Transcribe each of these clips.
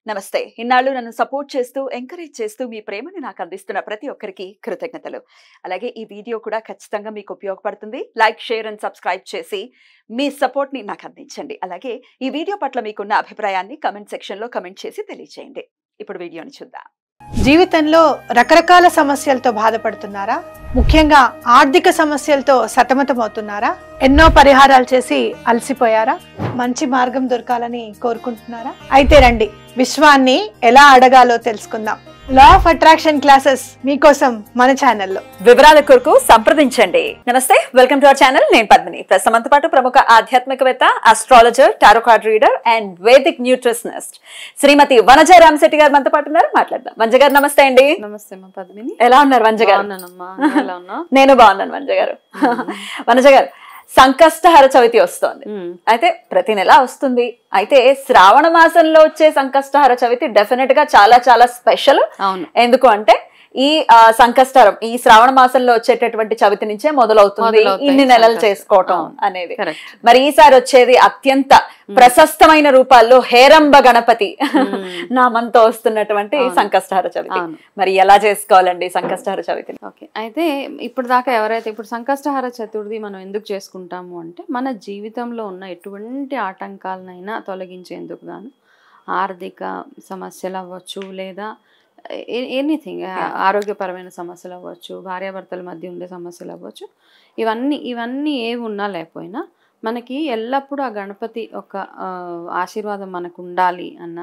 నమస్తే ఇన్నాళ్ళు నన్ను సపోర్ట్ చేస్తూ ఎంకరేజ్ చేస్తూ మీ ప్రేమని నాకు అందిస్తున్న ప్రతి ఒక్కరికి కృతజ్ఞతలు అలాగే ఈ వీడియో కూడా ఖచ్చితంగా మీకు ఉపయోగపడుతుంది లైక్ షేర్ అండ్ సబ్స్క్రైబ్ చేసి మీ సపోర్ట్ ని నాకు అందించండి అలాగే ఈ వీడియో పట్ల మీకున్న అభిప్రాయాన్ని కమెంట్ సెక్షన్ లో కమెంట్ చేసి తెలియజేయండి ఇప్పుడు వీడియోని చూద్దాం జీవితంలో రకరకాల సమస్యలతో బాధపడుతున్నారా ముఖ్యంగా ఆర్థిక సమస్యలతో సతమతమవుతున్నారా ఎన్నో పరిహారాలు చేసి అలసిపోయారా మంచి మార్గం దొరకాలని కోరుకుంటున్నారా అయితే రండి విశ్వాన్ని ఎలా అడగాలో తెలుసుకుందాం లా ఆఫ్ అట్రాక్షన్ క్లాసెస్ మీకోసం మన ఛానల్లో వివరాల కొరకు సంప్రదించండి నమస్తే వెల్కమ్ టు అవర్ ఛానల్ నేను పద్మిని ప్రస్తుతంతో పాటు ప్రముఖ ఆధ్యాత్మికవేత్త astrologer tarot card reader and Vedic nutritionist Shrimati Vanaja Ramasetty garu మనతో పాటు ఉన్నారు మాట్లాడదాం వంజ గారు నమస్తే అండి నమస్తే మా పద్మిని ఎలా ఉన్నారు వంజ గారు బాగున్నానమ్మా నువ్వు ఎలా ఉన్నావు నేను బాగున్నాను వంజ గారు వనజ గారు సంకష్టహర చవితి వస్తోంది అయితే ప్రతి నెల వస్తుంది అయితే శ్రావణ మాసంలో వచ్చే సంకష్టహర చవితి డెఫినెట్ గా చాలా చాలా స్పెషల్ అవును ఎందుకు అంటే ఈ ఆ, సంకష్టహరం ఈ శ్రావణ మాసంలో వచ్చేటటువంటి చవితి నుంచే మొదలవుతుంది మొదలవుతాయి ఇన్ని నెలలు సంకష్టం. చేసుకోవటం అవును. అనేది కరెక్ట్ మరి ఈసారి వచ్చేది అత్యంత ప్రశస్తమైన రూపాల్లో హేరంబ గణపతి నామంతో వస్తున్నటువంటి అవును. సంకష్టహర చవితి అవును మరి ఎలా చేసుకోవాలండి సంకష్టహర చవితిని ఓకే అయితే ఇప్పుడు దాకా ఎవరైతే ఇప్పుడు సంకష్టహార చతుర్థి మనం ఎందుకు చేసుకుంటాము అంటే మన జీవితంలో ఉన్న ఎటువంటి ఆటంకాలనైనా తొలగించేందుకు గాను ఆర్థిక సమస్యలు అవ్వచ్చు లేదా ఎనీథింగ్ ఆరోగ్యపరమైన సమస్యలు అవ్వచ్చు భార్యాభర్తల మధ్య ఉండే సమస్యలు అవ్వచ్చు ఇవన్నీ ఇవన్నీ ఏవి ఉన్నా లేకపోయినా మనకి ఎల్లప్పుడూ ఆ గణపతి ఒక ఆ, ఆశీర్వాదం మనకు ఉండాలి అన్న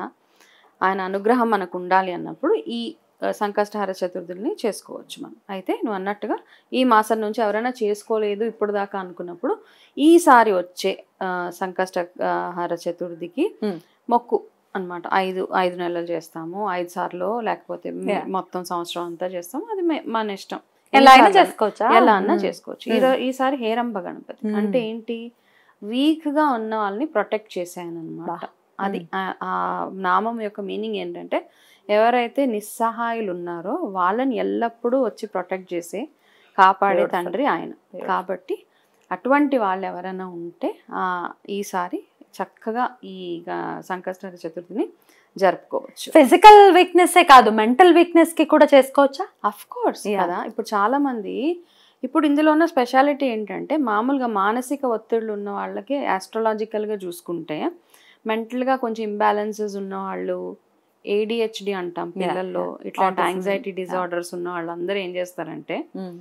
ఆయన అనుగ్రహం మనకు ఉండాలి అన్నప్పుడు ఈ ఆ, సంకష్టహార చతుర్థుల్ని చేసుకోవచ్చు మనం అయితే నువ్వు అన్నట్టుగా ఈ మాసం నుంచి ఎవరైనా చేసుకోలేదు ఇప్పుడు దాకా అనుకున్నప్పుడు ఈసారి వచ్చే ఆ, సంకష్టహార చతుర్థికి Hmm. మొక్కు అన్నమాట ఐదు ఐదు నెలలు చేస్తాము ఐదు సార్లు లేకపోతే మి- Yeah. మొత్తం సంవత్సరం అంతా చేస్తాం అది మే- మన ఇష్టం ఎలా అయినా ఎన్నిసార్లు చేసుకోవచ్చా ఎలా అన్నా మ్మ్. చేసుకోవచ్చు మ్మ్. ఈరో ఈసారి హేరంబ గణపతి మ్మ్. అంటే ఏంటి వీక్ గా ఉన్న వాళ్ళని ప్రొటెక్ట్ చేశాను అనమాట బా. అది ఆ- ఆ నామం యొక్క మీనింగ్ ఏంటంటే ఎవరైతే నిస్సహాయులు ఉన్నారో వాళ్ళని ఎల్లప్పుడూ వచ్చి ప్రొటెక్ట్ చేసే కాపాడే Beautiful. తండ్రి ఆయన కాబట్టి అటువంటి వాళ్ళు ఎవరైనా ఉంటే ఆ ఈసారి చక్కగా ఈ గ- సంకష్టహర చతుర్థిని జరుపుకోవచ్చు ఫిజికల్ వీక్నెస్ కాదు మెంటల్ వీక్నెస్ కి కూడా చేసుకోవచ్చా అఫ్ కోర్స్ Yeah. కదా ఇప్పుడు చాలా మంది ఇప్పుడు ఇందులో ఉన్న స్పెషాలిటీ ఏంటంటే మామూలుగా మానసిక ఒత్తిళ్ళు ఉన్న వాళ్ళకి astrological గా చూసుకుంటే mental గా కొంచెం ఇంబ్యాలెన్సెస్ ఉన్న వాళ్ళు ఏడిహెచ్డి అంటాం Yeah, పిల్లల్లో yeah. ఇట్లాంటి Autism, యాంగ్జైటీ yeah. డిజార్డర్స్ ఉన్న వాళ్ళందరూ ఏం చేస్తారంటే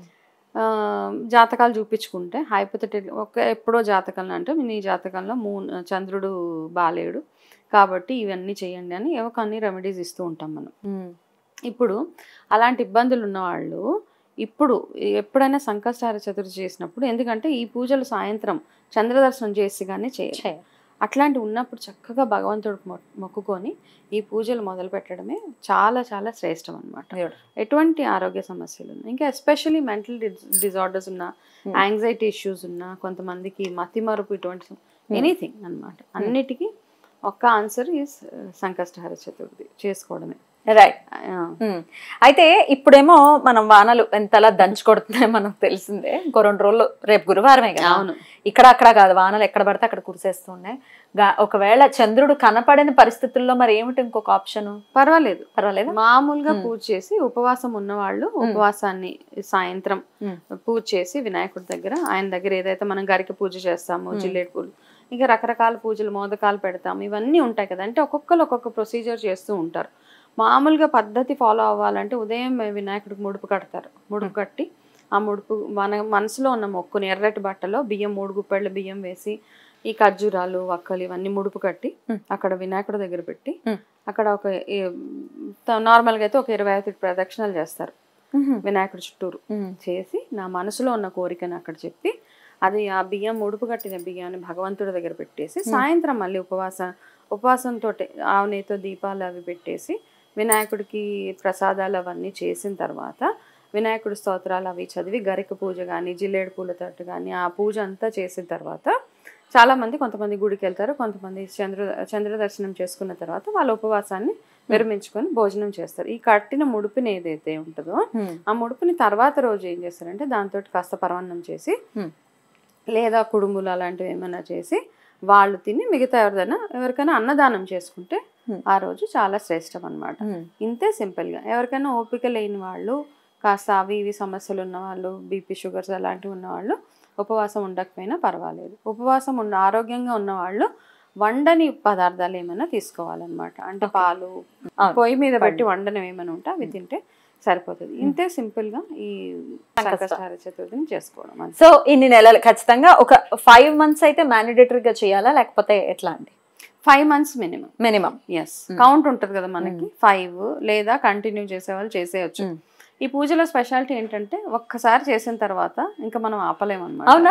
ఆ, జాతకాలు చూపించుకుంటే హైపోథెటిక్ ఒక ఎప్పుడో జాతకాలను అంటే నీ జాతకంలో మూన్ చంద్రుడు బాలేడు కాబట్టి ఇవన్నీ చేయండి అని ఏవో కొన్ని రెమెడీస్ ఇస్తూ ఉంటాం మనం ఇప్పుడు అలాంటి ఇబ్బందులు ఉన్నవాళ్ళు ఇప్పుడు ఎప్పుడైనా సంకష్టహార చతుర్థి చేసినప్పుడు ఎందుకంటే ఈ పూజలు సాయంత్రం చంద్రదర్శనం చేసి కానీ చేయాలి అట్లాంటి ఉన్నప్పుడు చక్కగా భగవంతుడికి మొ- మొక్కుకొని ఈ పూజలు మొదలు పెట్టడమే చాలా చాలా శ్రేష్టం అనమాట ఎటువంటి ఆరోగ్య సమస్యలు ఉన్నాయి ఇంకా ఎస్పెషల్లీ మెంటల్ డిజార్డర్స్ ఉన్న Hmm. యాంగ్జైటీ ఇష్యూస్ ఉన్న కొంతమందికి మతిమరుపు ఇటువంటి ఎనీథింగ్ అన్నమాట అన్నిటికీ ఒక్క ఆన్సర్ ఈస్ సంకష్టహార చతుర్థి చేసుకోవడమే రైట్ ఆ, అయితే ఇప్పుడేమో మనం వానలు ఎంతలా దంచి కొడుతున్నాయో మనకు తెలిసిందే ఇంకో రెండు రోజులు రేపు గురువారమే కదా అవును ఇక్కడ అక్కడ కాదు వానలు ఎక్కడ పడితే అక్కడ కురిసేస్తున్నాయి గా- ఒకవేళ చంద్రుడు కనపడని పరిస్థితుల్లో మరి ఏమిటి ఇంకొక ఆప్షన్ పర్వాలేదు పర్వాలేదు మామూలుగా Hmm. పూజ చేసి ఉపవాసం ఉన్న వాళ్ళు ఉపవాసాన్ని సాయంత్రం Hmm. పూజ చేసి వినాయకుడి దగ్గర ఆయన దగ్గర ఏదైతే మనం గరిక పూజ చేస్తాము Hmm. జిల్లేడు పూలు ఇంకా రకరకాల పూజలు మోదకాలు పెడతాము ఇవన్నీ ఉంటాయి కదా అంటే ఒక్కొక్కరు ఒక్కొక్క ప్రొసీజర్ చేస్తూ ఉంటారు మామూలుగా పద్ధతి ఫాలో అవ్వాలంటే ఉదయం వినాయకుడికి ముడుపు కడతారు ముడుపు కట్టి ఆ ముడుపు మన మనసులో ఉన్న మొక్కుని ఎర్రటి బట్టలో బియ్యం మూడు గుప్పెళ్ళ బియ్యం వేసి ఈ ఖర్జూరాలు వక్కలు ఇవన్నీ ముడుపు కట్టి Hmm. అక్కడ వినాయకుడి దగ్గర పెట్టి Hmm. అక్కడ ఒక ఈ- త- నార్మల్గా అయితే ఒక ఇరవై ఐదు ప్రదక్షిణలు చేస్తారు వినాయకుడి చుట్టూరు చేసి నా మనసులో ఉన్న కోరికని అక్కడ చెప్పి అది ఆ బియ్యం ఉడుపు కట్టిన బియ్యాన్ని భగవంతుడి దగ్గర పెట్టేసి సాయంత్రం మళ్ళీ ఉపవాస ఉపవాసంతో ఆవునేతో దీపాలు అవి పెట్టేసి వినాయకుడికి ప్రసాదాలు అవన్నీ చేసిన తర్వాత వినాయకుడి స్తోత్రాలు అవి చదివి గరిక పూజ కానీ జిల్లేడు పూల తట్టు కానీ ఆ పూజ అంతా చేసిన తర్వాత చాలా మంది కొంతమంది గుడికి వెళ్తారు కొంతమంది చంద్ర చంద్ర దర్శనం చేసుకున్న తర్వాత వాళ్ళ ఉపవాసాన్ని విరమించుకొని భోజనం చేస్తారు ఈ కట్టిన ముడుపుని ఏదైతే ఉంటుందో ఆ ముడుపుని తర్వాత రోజు ఏం చేస్తారంటే దాంతో కాస్త పరమాన్నం చేసి Hmm. లేదా కుడుములు అలాంటివి ఏమైనా చేసి వాళ్ళు తిని మిగతా ఎవరిదైనా ఎవరికైనా అన్నదానం చేసుకుంటే Hmm. ఆ రోజు చాలా శ్రేష్టం అన్నమాట ఇంతే సింపుల్గా ఎవరికైనా ఓపిక లేని వాళ్ళు కాస్త అవి ఇవి సమస్యలు ఉన్న వాళ్ళు బీపీ షుగర్స్ అలాంటివి ఉన్న వాళ్ళు ఉపవాసం ఉండకపోయినా పర్వాలేదు ఉపవాసం ఉన్న ఆరోగ్యంగా ఉన్న వాళ్ళు వండని పదార్థాలు ఏమైనా తీసుకోవాలన్నమాట అంటే Okay. పాలు అవును. పొయ్యి మీద పెట్టి పండు. వండనం ఏమైనా ఉంటే అవి తింటే సరిపోతుంది ఇంతే సింపుల్ గా ఈ సంకష్ట. సంకష్టహార చతుర్థిని చేసుకోవడం అంతే. సో ఇన్ని నెలలు ఖచ్చితంగా ఒక ఫైవ్ మంత్స్ అయితే మ్యాండేటరీగా చేయాలా లేకపోతే ఎట్లా అండి five months minimum minimum yes Mm. Count ఉంటుంది కదా మనకి ఫైవ్ లేదా కంటిన్యూ చేసే వాళ్ళు చేసేయచ్చు Mm. ఈ పూజలో స్పెషాలిటీ ఏంటంటే ఒక్కసారి చేసిన తర్వాత ఇంకా మనం ఆపలేమన్నమాట అవునా?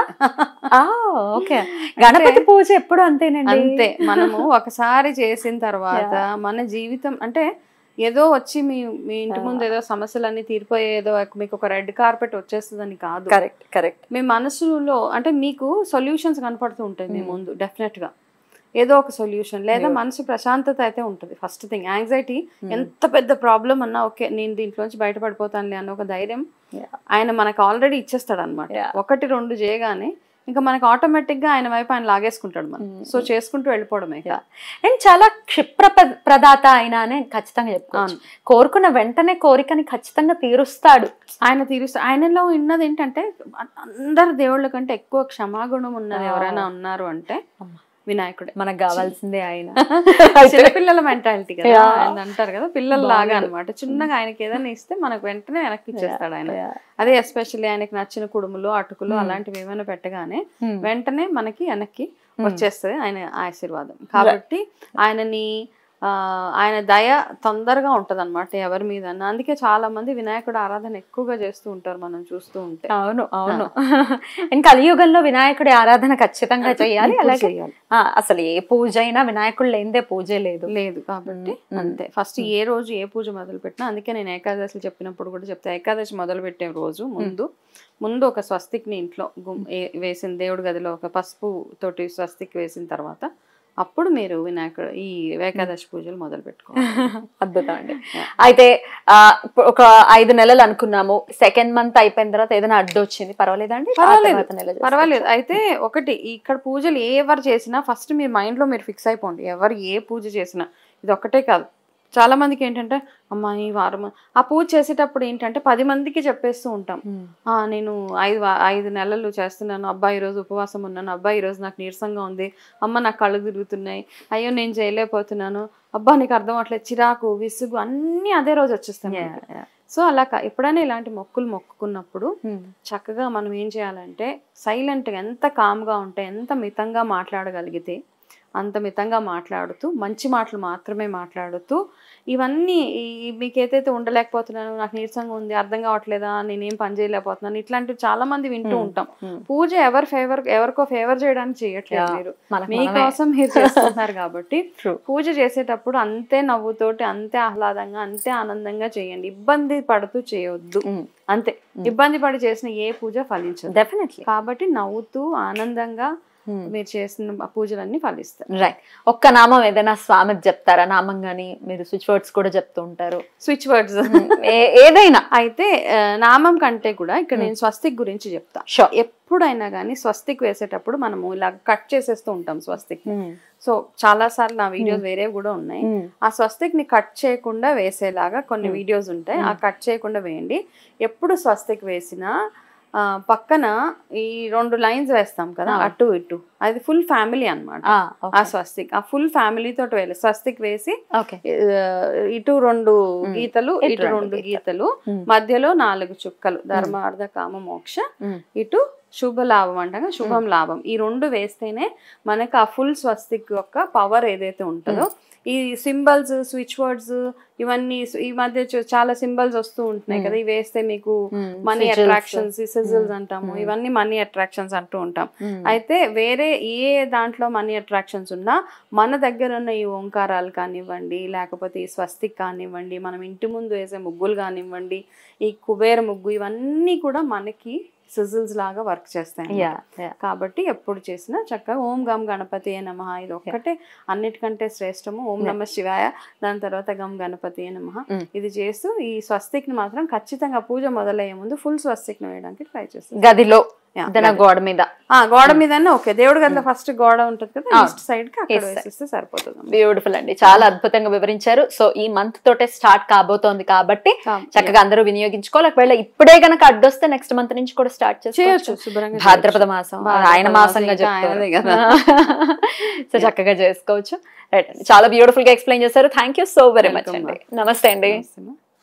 ఓకే గణపతి పూజ ఎప్పుడు అంతేనండి అంతే మనము ఒకసారి చేసిన తర్వాత మన జీవితం అంటే ఏదో వచ్చి మీ మీ ఇంటి ముందు ఏదో సమస్యలన్నీ తీరిపోయే ఏదో ఒక- మీకు ఒక రెడ్ కార్పెట్ వచ్చేస్తుందని కాదు కరెక్ట్ కరెక్ట్ మీ మనసులో అంటే మీకు సొల్యూషన్స్ కనపడుతూ ఉంటాయి మీ Mm. ముందు డెఫినెట్ గా ఏదో ఒక సొల్యూషన్ లేదా Yeah. మనసు ప్రశాంతత అయితే ఉంటుంది ఫస్ట్ థింగ్ యాంగ్జైటీ Mm. ఎంత పెద్ద ప్రాబ్లం అన్నా ఓకే నేను దీంట్లోంచి బయటపడిపోతానులే అన్న ఒక ధైర్యం Yeah. ఆయన మనకు ఆల్రెడీ ఇచ్చేస్తాడు అనమాట Yeah. ఒకటి రెండు చేయగానే ఇంకా మనకు ఆటోమేటిక్ గా ఆయన వైపు ఆయన లాగేసుకుంటాడు మనం Mm. సో చేసుకుంటూ వెళ్ళిపోవడమే Yeah. అండ్ చాలా క్షిప్ర ప్ర- ప్రదాత ఆయన అని ఖచ్చితంగా చెప్పుకోవచ్చు అవును. కోరుకున్న వెంటనే కోరికని ఖచ్చితంగా తీరుస్తాడు ఆయన తీరుస్తా ఆయనలో ఉన్నది ఏంటంటే అందరు దేవుళ్ళ కంటే ఎక్కువ క్షమాగుణం ఉన్నది Ah. ఎవరైనా ఉన్నారు అంటే అమ్మ. వినాయకుడే మనకు కావాల్సిందే ఆయన చిన్నపిల్లల మెంటాలిటీ కదా Yeah. ఆయన అంటారు కదా పిల్లల లాగా బాగుంది. అనమాట చిన్నగా ఆయనకి ఏదైనా ఇస్తే మనకు వెంటనే వెనక్కి ఇచ్చేస్తాడు ఆయన Yeah. అదే ఎస్పెషల్లీ ఆయనకి నచ్చిన కుడుములు అటుకులు Hmm. అలాంటివి ఏమైనా పెట్టగానే Hmm. వెంటనే మనకి వెనక్కి Hmm. వచ్చేస్తుంది ఆయన ఆశీర్వాదం కాబట్టి ఆయనని ఆ, ఆయన దయ తొందరగా ఉంటది అనమాట ఎవరి మీద అందుకే చాలా మంది వినాయకుడు ఆరాధన ఎక్కువగా చేస్తూ ఉంటారు మనం చూస్తూ ఉంటే అవును అవును అండ్ కలియుగంలో వినాయకుడి ఆరాధన ఖచ్చితంగా చేయాలి ఇప్పుడు అలాగే చేయాలి. ఆ, అసలు ఏ పూజ అయినా వినాయకుడు లేనిదే పూజే లేదు లేదు కాబట్టి మ్మ్. అంతే ఫస్ట్ ఏ రోజు ఏ పూజ మొదలు పెట్టినా అందుకే నేను ఏకాదశి చెప్పినప్పుడు కూడా చెప్తా ఏకాదశి మొదలు పెట్టే రోజు ముందు ముందు ఒక స్వస్తిక్ని ఇంట్లో గుమ్- ఏ- వేసిన దేవుడి గదిలో ఒక పసుపు తోటి స్వస్తిక్ వేసిన తర్వాత అప్పుడు మీరు వినాయకుడు ఈ ఏకాదశి పూజలు మొదలు పెట్టుకోవాలి అద్భుతం అండి అయితే ఆ, ఇప్పుడు ఒక ఐదు నెలలు అనుకున్నాము సెకండ్ మంత్ అయిపోయిన తర్వాత ఏదైనా అడ్డు వచ్చింది పర్వాలేదండి ఆ పర్వాలేదు. తర్వాత నెల చేసుకోవచ్చా? పర్వాలేదు అయితే ఒకటి ఇక్కడ పూజలు ఎవరు చేసినా ఫస్ట్ మీరు మైండ్ లో మీరు ఫిక్స్ అయిపోండి ఎవరు ఏ పూజ చేసినా ఇది ఒక్కటే కాదు చాలా మందికి ఏంటంటే అమ్మా ఈ వారం ఆ పూజ చేసేటప్పుడు ఏంటంటే పది మందికి చెప్పేస్తూ ఉంటాం ఉమ్. ఆ నేను ఐదు వా- ఐదు నెలలు చేస్తున్నాను అబ్బా ఈరోజు ఉపవాసం ఉన్నాను అబ్బా ఈరోజు నాకు నీరసంగా ఉంది అమ్మ నాకు కళ్ళు తిరుగుతున్నాయి అయ్యో నేను చేయలేకపోతున్నాను అబ్బా నీకు అర్థం అవట్లేదు చిరాకు విసుగు అన్నీ అదే రోజు వచ్చేస్తాయి Yeah, మనకి. yeah. సో అలా కా- ఎప్పుడైనా ఇలాంటి మొక్కులు మొక్కుకున్నప్పుడు ఉమ్. చక్కగా మనం ఏం చేయాలంటే సైలెంట్గా ఎంత కామ్గా ఉంటే ఎంత మితంగా మాట్లాడగలిగితే అంత మితంగా మాట్లాడుతూ మంచి మాటలు మాత్రమే మాట్లాడుతూ ఇవన్నీ ఈ- మీకు ఏదైతే ఉండలేకపోతున్నాను నాకు నీరసంగా ఉంది అర్థం కావట్లేదా నేనేం పని చేయలేకపోతున్నాను ఇట్లాంటివి చాలా మంది వింటూ Hmm. ఉంటాం Hmm. పూజ ఎవరు ఫేవర్ ఎవరికో ఫేవర్ చేయడానికి చేయట్లేదు Yeah. మీరు మనకు మనమే. మీకోసం మీరు చేస్తున్నారు కాబట్టి True. పూజ చేసేటప్పుడు అంతే నవ్వుతోటి అంతే ఆహ్లాదంగా అంతే ఆనందంగా చేయండి ఇబ్బంది పడుతూ చేయొద్దు ఉమ్. అంతే Mm. ఇబ్బంది పడి చేసిన ఏ పూజ ఫలించదు డెఫినెట్లీ కాబట్టి నవ్వుతూ ఆనందంగా మీరు చేసిన ఆ పూజలన్నీ ఫలిస్తాయి రైట్ ఒక్క నామం ఏదైనా స్వామికి చెప్తారా నామం గానీ మీరు స్విచ్ వర్డ్స్ కూడా చెప్తూ ఉంటారు స్విచ్ వర్డ్స్ ఏ- ఏదైనా అయితే ఆ, నామం కంటే కూడా ఇక్కడ Mm. నేను స్వస్తిక్ గురించి చెప్తా షూర్ ఎప్పుడైనా కానీ స్వస్తిక్ వేసేటప్పుడు మనము ఇలా కట్ చేసేస్తూ ఉంటాం స్వస్తిక్ సో చాలా సార్లు నా వీడియోస్ వేరే కూడా ఉన్నాయి ఆ స్వస్తిక్ ని కట్ చేయకుండా వేసేలాగా కొన్ని Mm. వీడియోస్ ఉంటాయి ఆ Mm. కట్ చేయకుండా వేయండి ఎప్పుడు స్వస్తిక్ వేసినా ఆ, పక్కన ఈ రెండు లైన్స్ వేస్తాం కదా Ah. అటు ఇటు అది ఫుల్ ఫ్యామిలీ అన్నమాట ఆ స్వస్తిక్ ఆ ఫుల్ ఫ్యామిలీ తోటి వేయాలి స్వస్తిక్ వేసి ఓకే ఆ, ఇటు రెండు Mm. గీతలు ఇటు ఇటు రెండు రెండు గీతలు. గీతలు మధ్యలో నాలుగు చుక్కలు ధర్మ అర్ధ కామ మోక్ష ఇటు శుభ లాభం అంటగా శుభం లాభం ఈ రెండు వేస్తేనే మనకు ఆ ఫుల్ స్వస్తిక్ యొక్క పవర్ ఏదైతే ఉంటుందో ఈ సింబల్స్ స్విచ్ వర్డ్స్ ఇవన్నీ ఈ మధ్య చూ- చాలా సింబల్స్ వస్తూ ఉంటున్నాయి Mm. కదా ఇవి వేస్తే మీకు మనీ అట్రాక్షన్స్ సిజిల్స్ అంటాము Mm. ఇవన్నీ మనీ అట్రాక్షన్స్ అంటూ ఉంటాం అయితే వేరే ఏ దాంట్లో మనీ అట్రాక్షన్స్ ఉన్నా మన దగ్గర ఉన్న ఈ ఓంకారాలు కానివ్వండి లేకపోతే ఈ స్వస్తిక్ కానివ్వండి మనం ఇంటి ముందు వేసే ముగ్గులు కానివ్వండి ఈ కుబేర ముగ్గు ఇవన్నీ కూడా మనకి సిజిల్స్ లాగా వర్క్ చేస్తాయి యా అన్నమాట. కాబట్టి ఎప్పుడు చేసినా చక్కగా ఓం గం గణపతి ఏ నమ ఇది ఒక్కటే అన్నిటికంటే శ్రేష్టము ఓం Yeah. నమ శివాయ దాని తర్వాత గం గణపతి ఏ నమ Mm. ఇది చేస్తూ ఈ స్వస్తిక్ ని మాత్రం ఖచ్చితంగా పూజ మొదలయ్యే ముందు ఫుల్ స్వస్తిక్ ని వేయడానికి ట్రై చేస్తాం గదిలో Yeah, ఏదైనా గది. గోడ మీద ఆ, గోడ మీద ఓకే దేవుడి గదిలో ఫస్ట్ గోడ ఉంటుంది కదా అవును. ఈస్ట్ సైడ్ కి అక్కడ East side. వేసిస్తే సరిపోతుంది బ్యూటిఫుల్ అండి చాలా అద్భుతంగా వివరించారు సో ఈ మంత్ తోటే స్టార్ట్ కాబోతోంది కాబట్టి చక్కగా అందరూ వినియోగించుకోవాలి ఒకవేళ ఇప్పుడే గనక అడ్డొస్తే నెక్స్ట్ మంత్ నుంచి కూడా స్టార్ట్ చేయొచ్చు చేయొచ్చు శుభ్రంగా భాద్రపద చేయొచ్చు. మాసం భాద్రపద ఆయన మాసం మాసంగా ఇంకా ఆయనదే కదా. చెప్తారు సో చక్కగా చేసుకోవచ్చు రైట్ అండి చాలా బ్యూటిఫుల్ గా ఎక్స్ప్లెయిన్ చేశారు thank you so very much Welcome, అండి నమస్తే అండి నమస్తే.